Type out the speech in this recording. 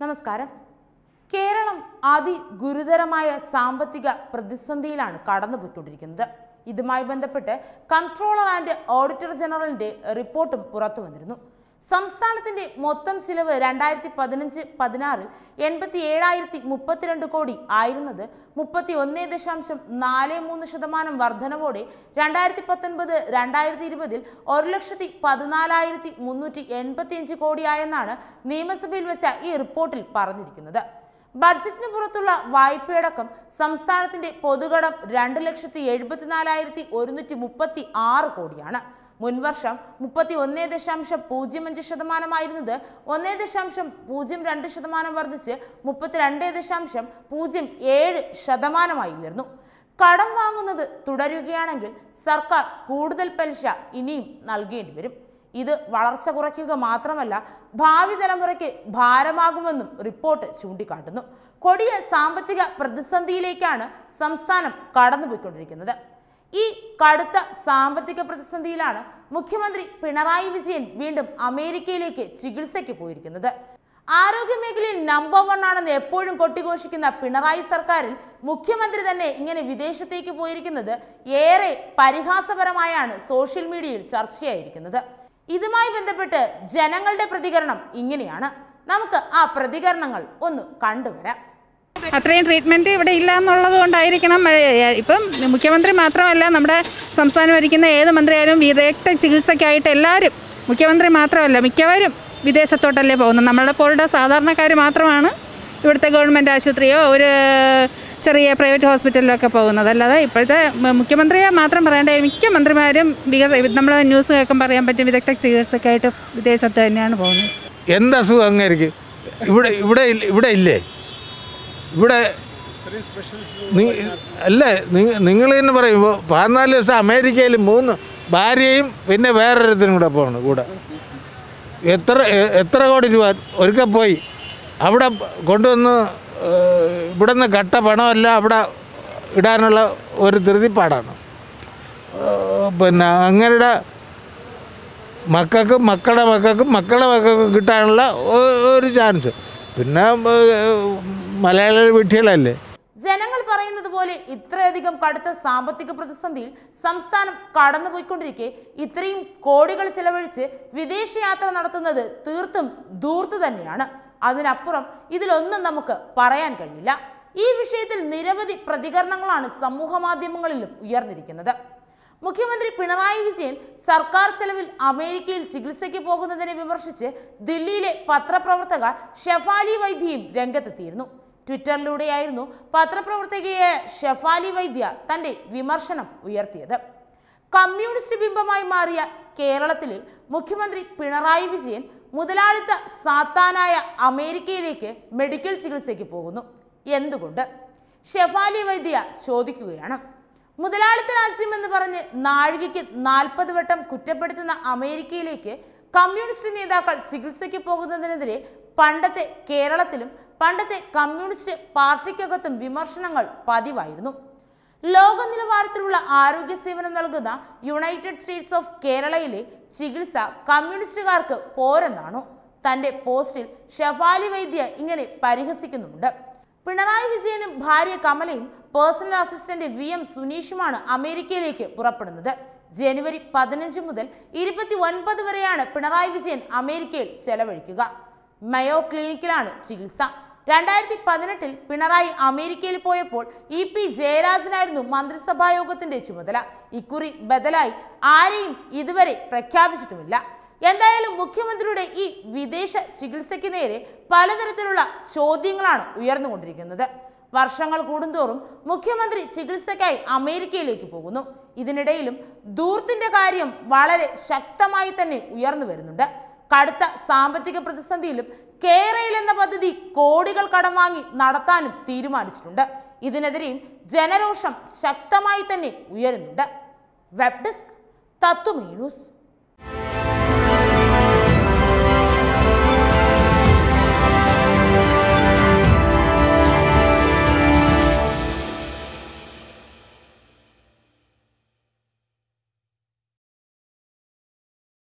നമസ്കാരം കേരളം അതിഗുരുതരമായ സാമ്പത്തിക പ്രതിസന്ധിയിലാണ് കടന്നുപോയിക്കൊണ്ടിരിക്കുന്നത് ഇതുമായി ബന്ധപ്പെട്ട് കൺട്രോളർ ആൻഡ് ഓഡിറ്റർ ജനറലിന്റെ റിപ്പോർട്ടും പുറത്തു വന്നിരുന്നു സംസ്ഥാനത്തിന്റെ മൊത്തം ചിലവ് രണ്ടായിരത്തി പതിനഞ്ച് പതിനാറിൽ എൺപത്തി ഏഴായിരത്തി മുപ്പത്തിരണ്ട് കോടി ആയിരുന്നത് മുപ്പത്തി ഒന്ന് ദശാംശം നാല് മൂന്ന് ശതമാനം വർധനവോടെ രണ്ടായിരത്തി പത്തൊൻപത് രണ്ടായിരത്തി ഇരുപതിൽ ഒരു ലക്ഷത്തി പതിനാലായിരത്തി മുന്നൂറ്റി എൺപത്തിയഞ്ച് കോടിയായെന്നാണ് നിയമസഭയിൽ വെച്ച ഈ റിപ്പോർട്ടിൽ പറഞ്ഞിരിക്കുന്നത് ബഡ്ജറ്റിന് പുറത്തുള്ള വായ്പയടക്കം സംസ്ഥാനത്തിന്റെ പൊതുകടം രണ്ട് ലക്ഷത്തി എഴുപത്തിനാലായിരത്തി ഒരുന്നൂറ്റി മുപ്പത്തി ആറ് കോടിയാണ് മുൻവർഷം മുപ്പത്തി ഒന്ന് ദശാംശം പൂജ്യം അഞ്ച് ശതമാനമായിരുന്നത് ഒന്ന് ദശാംശം പൂജ്യം രണ്ട് ശതമാനം വർദ്ധിച്ച് മുപ്പത്തിരണ്ട് ദശാംശം പൂജ്യം ഏഴ് ശതമാനമായി ഉയർന്നു കടം വാങ്ങുന്നത് തുടരുകയാണെങ്കിൽ സർക്കാർ കൂടുതൽ പലിശ ഇനിയും നൽകേണ്ടി വരും ഇത് വളർച്ച കുറയ്ക്കുക മാത്രമല്ല ഭാവി തലമുറയ്ക്ക് ഭാരമാകുമെന്നും റിപ്പോർട്ട് ചൂണ്ടിക്കാട്ടുന്നു കൊടിയ സാമ്പത്തിക പ്രതിസന്ധിയിലേക്കാണ് സംസ്ഥാനം കടന്നുപോയിക്കൊണ്ടിരിക്കുന്നത് ഈ കടുത്ത സാമ്പത്തിക പ്രതിസന്ധിയിലാണ് മുഖ്യമന്ത്രി പിണറായി വിജയൻ വീണ്ടും അമേരിക്കയിലേക്ക് ചികിത്സയ്ക്ക് പോയിരിക്കുന്നത് ആരോഗ്യമേഖലയിൽ നമ്പർ വൺ ആണെന്ന് എപ്പോഴും കൊട്ടിഘോഷിക്കുന്ന പിണറായി സർക്കാരിൽ മുഖ്യമന്ത്രി തന്നെ ഇങ്ങനെ വിദേശത്തേക്ക് പോയിരിക്കുന്നത് ഏറെ പരിഹാസപരമായാണ് സോഷ്യൽ മീഡിയയിൽ ചർച്ചയായിരിക്കുന്നത് ഇതുമായി ബന്ധപ്പെട്ട് ജനങ്ങളുടെ പ്രതികരണം ഇങ്ങനെയാണ് നമുക്ക് ആ പ്രതികരണങ്ങൾ ഒന്ന് കണ്ടുവരാം അത്രയും ട്രീറ്റ്മെൻറ്റ് ഇവിടെ ഇല്ല എന്നുള്ളത് കൊണ്ടായിരിക്കണം ഏ, ഏ, ഇപ്പം മുഖ്യമന്ത്രി മാത്രമല്ല നമ്മുടെ സംസ്ഥാനം ഭരിക്കുന്ന ഏത് മന്ത്രിയായാലും വിദഗ്ധ ചികിത്സയ്ക്കായിട്ട് എല്ലാവരും മുഖ്യമന്ത്രി മാത്രമല്ല മിക്കവരും വിദേശത്തോട്ടല്ലേ പോകുന്നത് നമ്മളെ പോലുള്ള സാധാരണക്കാർ മാത്രമാണ് ഇവിടുത്തെ ഗവൺമെൻറ് ആശുപത്രിയോ ഒരു ചെറിയ പ്രൈവറ്റ് ഹോസ്പിറ്റലിലോ ഒക്കെ പോകുന്നത് അല്ലാതെ ഇപ്പോഴത്തെ മ- മുഖ്യമന്ത്രിയെ മാത്രം പറയേണ്ട മിക്ക മന്ത്രിമാരും നമ്മൾ ന്യൂസ് കേൾക്കുമ്പോൾ അറിയാൻ പറ്റും വിദഗ്ധ ചികിത്സയ്ക്കായിട്ട് വിദേശത്ത് തന്നെയാണ് പോകുന്നത് എന്ത് അസുഖം അങ്ങേർക്ക് ഇവിടെ ഇവിടെ ഇല്ല- ഇവിടെ ഇല്ലേ ഇവിടെ നി- അല്ല നിങ്ങൾ തന്നെ പറയുമ്പോൾ പതിനാല് ദിവസം അമേരിക്കയിൽ മൂന്ന് ഭാര്യയും പിന്നെ വേറൊരുത്തരും കൂടെ പോകണം കൂടെ എത്ര എ- എത്ര കോടി രൂപ ഒരുക്ക പോയി അവിടെ കൊണ്ടുവന്ന് ഏഹ്, ഇവിടെ നിന്ന് കട്ട പണമല്ല അവിടെ ഇടാനുള്ള ഒരു ധൃതിപ്പാടാണ് ഏഹ്, പിന്നെ അങ്ങനെയുടെ മക്കൾക്കും മക്കളുടെ മക്കൾക്കും മക്കളുടെ മക്കൾക്കും കിട്ടാനുള്ള ഒ- ഒരു ചാൻസ് പിന്നെ ഏഹ്, മലയാളി വീട്ടികളല്ലേ ജനങ്ങൾ പറയുന്നത് പോലെ ഇത്രയധികം കടുത്ത സാമ്പത്തിക പ്രതിസന്ധിയിൽ സംസ്ഥാനം കടന്നുപോയിക്കൊണ്ടിരിക്കെ ഇത്രയും കോടികൾ ചെലവഴിച്ച് വിദേശയാത്ര നടത്തുന്നത് തീർത്തും ദൂർത്ത് തന്നെയാണ് അതിനപ്പുറം ഇതിലൊന്നും നമുക്ക് പറയാൻ കഴിയില്ല ഈ വിഷയത്തിൽ നിരവധി പ്രതികരണങ്ങളാണ് സമൂഹ മാധ്യമങ്ങളിലും ഉയർന്നിരിക്കുന്നത് മുഖ്യമന്ത്രി പിണറായി വിജയൻ സർക്കാർ ചെലവിൽ അമേരിക്കയിൽ ചികിത്സയ്ക്ക് പോകുന്നതിനെ വിമർശിച്ച് ദില്ലിയിലെ പത്രപ്രവർത്തക ഷെഫാലി വൈദ്യയും രംഗത്തെത്തിയിരുന്നു ട്വിറ്ററിലൂടെയായിരുന്നു പത്രപ്രവർത്തകയായ ഷെഫാലി വൈദ്യ തന്റെ വിമർശനം ഉയർത്തിയത് കമ്മ്യൂണിസ്റ്റ് ബിംബമായി മാറിയ കേരളത്തിലെ മുഖ്യമന്ത്രി പിണറായി വിജയൻ മുതലാളിത്ത സാത്താനായ അമേരിക്കയിലേക്ക് മെഡിക്കൽ ചികിത്സയ്ക്ക് പോകുന്നു എന്തുകൊണ്ട് ഷെഫാലി വൈദ്യ ചോദിക്കുകയാണ് മുതലാളിത്ത രാജ്യം എന്ന് പറഞ്ഞ് നാഴികയ്ക്ക് നാൽപ്പത് വട്ടം കുറ്റപ്പെടുത്തുന്ന അമേരിക്കയിലേക്ക് കമ്മ്യൂണിസ്റ്റ് നേതാക്കൾ ചികിത്സയ്ക്ക് പോകുന്നതിനെതിരെ പണ്ടത്തെ കേരളത്തിലും പണ്ടത്തെ കമ്മ്യൂണിസ്റ്റ് പാർട്ടിക്കകത്തും വിമർശനങ്ങൾ പതിവായിരുന്നു ലോക നിലവാരത്തിലുള്ള ആരോഗ്യ സേവനം നൽകുന്ന യുണൈറ്റഡ് സ്റ്റേറ്റ്സ് ഓഫ് കേരളയിലെ ചികിത്സ കമ്മ്യൂണിസ്റ്റുകാർക്ക് പോരെന്നാണോ തന്റെ പോസ്റ്റിൽ ഷെഫാലി വൈദ്യ ഇങ്ങനെ പരിഹസിക്കുന്നുമുണ്ട് പിണറായി വിജയനും ഭാര്യ കമലയും പേഴ്സണൽ അസിസ്റ്റന്റ് വി എം സുനീഷുമാണ് അമേരിക്കയിലേക്ക് പുറപ്പെടുന്നത് ജനുവരി പതിനഞ്ച് മുതൽ ഇരുപത്തി ഒൻപത് വരെയാണ് പിണറായി വിജയൻ അമേരിക്കയിൽ ചെലവഴിക്കുക മയോ ക്ലിനിക്കിലാണ് ചികിത്സ രണ്ടായിരത്തി പതിനെട്ടിൽ പിണറായി അമേരിക്കയിൽ പോയപ്പോൾ ഇ പി ജയരാജനായിരുന്നു മന്ത്രിസഭാ യോഗത്തിന്റെ ചുമതല ഇക്കുറി ബദലായി ആരെയും ഇതുവരെ പ്രഖ്യാപിച്ചിട്ടുമില്ല എന്തായാലും മുഖ്യമന്ത്രിയുടെ ഈ വിദേശ ചികിത്സയ്ക്ക് നേരെ പലതരത്തിലുള്ള ചോദ്യങ്ങളാണ് ഉയർന്നുകൊണ്ടിരിക്കുന്നത് വർഷങ്ങൾ കൂടുന്തോറും മുഖ്യമന്ത്രി ചികിത്സയ്ക്കായി അമേരിക്കയിലേക്ക് പോകുന്നു ഇതിനിടയിലും ദൂർത്തിന്റെ കാര്യം വളരെ ശക്തമായി തന്നെ ഉയർന്നു വരുന്നുണ്ട് കടുത്ത സാമ്പത്തിക പ്രതിസന്ധിയിലും കേരയിൽ എന്ന പദ്ധതി കോടികൾ കടം വാങ്ങി നടത്താനും തീരുമാനിച്ചിട്ടുണ്ട് ഇതിനെതിരെയും ജനരോഷം ശക്തമായി തന്നെ ഉയരുന്നുണ്ട് വെബ് ഡെസ്ക് തത്വമീ ന്യൂസ്